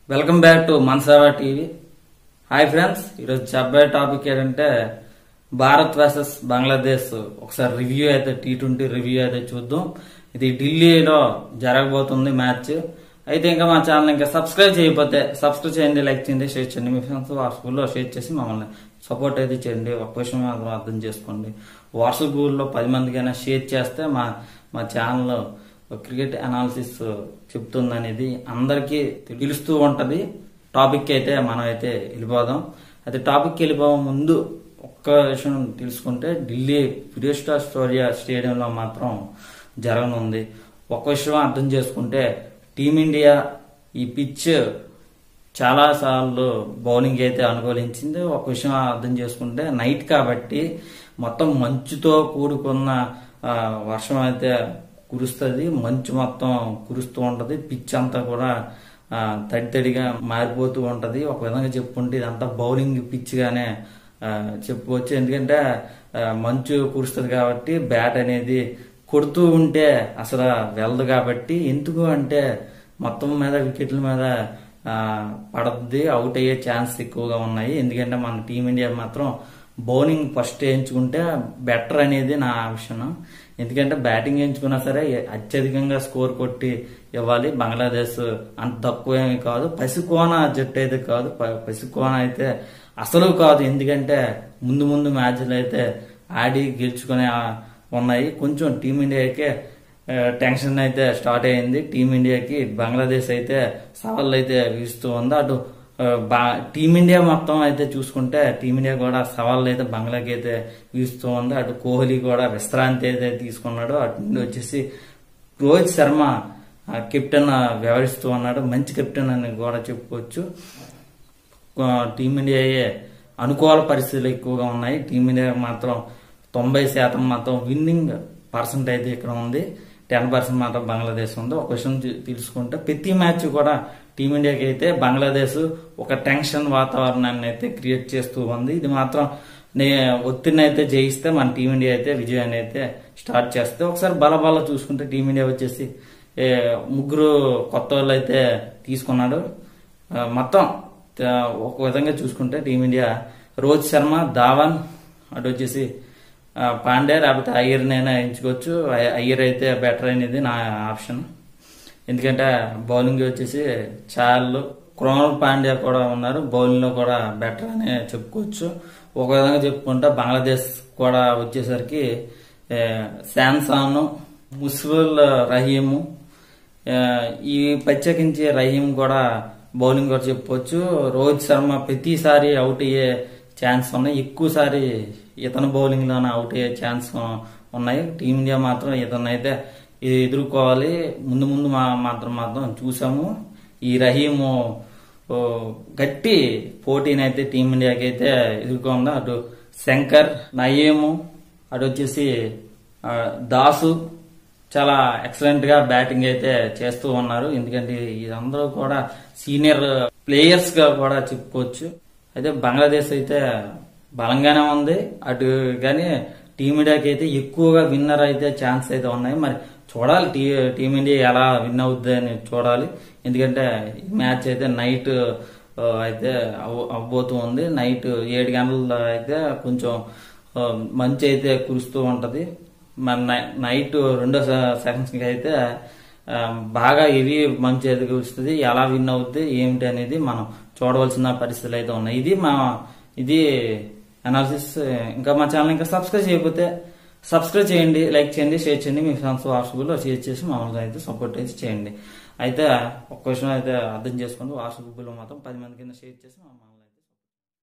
welcome back to మన్సావా TV hi friends ఈరోజు చెప్పే టాపిక్ ఏంటంటే భారత్ వర్సెస్ బంగ్లాదేశ్ ఒకసారి రివ్యూ అయితే టీ ట్వంటీ రివ్యూ అయితే చూద్దాం ఇది ఢిల్లీలో జరగబోతుంది మ్యాచ్ అయితే ఇంకా మా ఛానల్ ఇంకా సబ్స్క్రైబ్ చేయకపోతే సబ్స్క్రైబ్ చేయండి లైక్ చేయండి షేర్ చేయండి మీ ఫ్రెండ్స్ వాట్సాప్లో షేర్ చేసి మమ్మల్ని సపోర్ట్ అయితే చేయండి ఒక విషయం మాత్రం అర్థం చేసుకోండి వాట్సాప్ గ్రూప్లో పది మందికైనా షేర్ చేస్తే మా మా ఛానల్ క్రికెట్ అనాలిసిస్ చెప్తుంది అనేది అందరికీ తెలుస్తూ ఉంటది టాపిక్ అయితే మనం అయితే వెళ్ళిపోదాం అయితే టాపిక్ వెళ్ళిపోవే ముందు ఒక్క విషయం తెలుసుకుంటే ఢిల్లీ ఫిరోస్టా స్టోరియా స్టేడియంలో మాత్రం జరగనుంది ఒక విషయం అర్థం చేసుకుంటే టీమిండియా ఈ పిచ్ చాలా సార్లు బౌలింగ్ అయితే అనుకూలించింది ఒక విషయం అర్థం చేసుకుంటే నైట్ కాబట్టి మొత్తం మంచుతో కూడుకున్న ఆ, వర్షం అయితే కురుస్తుంది మంచు మొత్తం కురుస్తూ ఉంటది పిచ్ అంతా కూడా ఆ, తడి తడిగా మారిపోతూ ఉంటది ఒక విధంగా చెప్పుకుంటే ఇదంతా బౌలింగ్ పిచ్ గానే ఆ, చెప్పుకోవచ్చు ఎందుకంటే ఆ, మంచు కురుస్తుంది కాబట్టి బ్యాట్ అనేది కొడుతూ ఉంటే అసలు వెళ్ళదు కాబట్టి ఎందుకు అంటే మొత్తం మీద వికెట్ల మీద ఆ, పడద్ది అవుట్ అయ్యే ఛాన్స్ ఎక్కువగా ఉన్నాయి ఎందుకంటే మన టీమిండియా మాత్రం బౌలింగ్ ఫస్ట్ వేయించుకుంటే బెటర్ అనేది నా ఆప్షన్ ఎందుకంటే బ్యాటింగ్ వేయించుకున్నా సరే అత్యధికంగా స్కోర్ కొట్టి ఇవ్వాలి బంగ్లాదేశ్ అంత తక్కువ ఏమీ కాదు పసికోన జట్టు అయితే కాదు ప- పసికోన అయితే అసలు కాదు ఎందుకంటే ముందు ముందు మ్యాచ్లు అయితే ఆడి గెలుచుకునే ఆ, ఉన్నాయి కొంచెం టీమిండియాకే ఆ, టెన్షన్ అయితే స్టార్ట్ అయింది టీమిండియాకి బంగ్లాదేశ్ అయితే సవాళ్ళు అయితే వీస్తూ ఉంది అటు ఆ, బా- టీమిండియా మొత్తం అయితే చూసుకుంటే టీమిండియా కూడా సవాళ్ళు అయితే బంగ్లాకి అయితే వీస్తూ ఉంది అటు కోహ్లీ కూడా విశ్రాంతి అయితే తీసుకున్నాడు అటు నుండి వచ్చేసి రోహిత్ శర్మ ఆ, కెప్టెన్ ఆ, వ్యవహరిస్తూ ఉన్నాడు మంచి కెప్టెన్ అని కూడా చెప్పుకోవచ్చు ఆ, టీమిండియాయే అనుకూల పరిస్థితులు ఎక్కువగా ఉన్నాయి టీమిండియా మాత్రం తొంభై శాతం మాత్రం విన్నింగ్ పర్సెంట్ అయితే ఇక్కడ ఉంది టెన్ పర్సెంట్ మాత్రం బంగ్లాదేశ్ ఉంది ఒక విషయం తె- తెలుసుకుంటే ప్రతి మ్యాచ్ కూడా టీమిండియాకి అయితే బంగ్లాదేశ్ ఒక టెన్షన్ వాతావరణాన్ని అయితే క్రియేట్ చేస్తూ ఉంది ఇది మాత్రం నే ఒత్తిడిని అయితే జయిస్తే మన టీమిండియా అయితే విజయాన్ని అయితే స్టార్ట్ చేస్తే ఒకసారి బల బల చూసుకుంటే టీమిండియా వచ్చేసి ఏ, ముగ్గురు కొత్త వాళ్ళు అయితే తీసుకున్నాడు ఆ, మొత్తం ఆ, ఒక విధంగా చూసుకుంటే టీమిండియా రోహిత్ శర్మ ధావన్ అటు వచ్చేసి ఆ, పాండే లేకపోతే అయ్యర్నైనా ఎంచుకోవచ్చు అయ్య- అయ్యర్ అయితే బెటర్ అనేది నా ఆప్షన్ ఎందుకంటే బౌలింగ్ వచ్చేసి చాలు క్రోనల్ పాండ్యా కూడా ఉన్నారు బౌలింగ్ లో కూడా బెటర్ అనే చెప్పుకోవచ్చు ఒక విధంగా చెప్పుకుంటే బంగ్లాదేశ్ కూడా వచ్చేసరికి ఏ, శాంసాన్ ముస్ఫుల్ రహీము ఆ, ఈ ప్రత్యేకించి రహీం కూడా బౌలింగ్ కూడా చెప్పుకోవచ్చు రోహిత్ శర్మ ప్రతిసారి అవుట్ అయ్యే ఛాన్స్ ఉన్నాయి ఎక్కువసారి ఇతను బౌలింగ్ లోనే అవుట్ అయ్యే ఛాన్స్ ఉన్నాయి టీమిండియా మాత్రం ఇతను అయితే ఇది ఎదుర్కోవాలి ముందు ముందు మా మాత్రం మాత్రం చూసాము ఈ రహీము ఓ, గట్టి పోటీని అయితే టీమిండియాకి అయితే ఎదుర్కొందా అటు శంకర్ నయీము అటు వచ్చేసి ఆ, దాసు చాలా ఎక్సలెంట్ గా బ్యాటింగ్ అయితే చేస్తూ ఉన్నారు ఎందుకంటే ఇదందరూ కూడా సీనియర్ ప్లేయర్స్ గా కూడా చెప్పుకోవచ్చు అయితే బంగ్లాదేశ్ అయితే బలంగానే ఉంది అటు కానీ టీమిండియాకి అయితే ఎక్కువగా విన్నర్ అయితే ఛాన్స్ అయితే ఉన్నాయి మరి చూడాలి టీ టీమిండియా ఎలా విన్ అవుద్ది అని చూడాలి ఎందుకంటే ఈ మ్యాచ్ అయితే నైట్ ఆ, అయితే అవ్వ- అవ్వబోతూ ఉంది నైట్ ఏడు గంటల అయితే కొంచెం ఆ, మంచి అయితే కురుస్తూ ఉంటది మన నై- నైట్ రెండో సెకండ్స్ కి అయితే ఆ, బాగా హెవీ మంచి అయితే కురుస్తుంది ఎలా విన్ అవుద్ది ఏమిటి అనేది మనం చూడవలసిన పరిస్థితులు అయితే ఉన్నాయి ఇది మా ఇది అనాలిసిస్ ఇంకా మా ఛానల్ ఇంకా సబ్స్క్రైబ్ చేయకపోతే సబ్స్క్రైబ్ చేయండి లైక్ చేయండి షేర్ చేయండి మీ ఫ్రెండ్స్ వాట్సాప్లో షేర్ చేసి మామూలుగా అయితే సపోర్ట్ అయితే చేయండి అయితే ఒక్క విషయం అయితే అర్థం చేసుకోండి వాట్సాప్ గ్రూప్లో మాత్రం పది మంది కింద షేర్ చేసి మా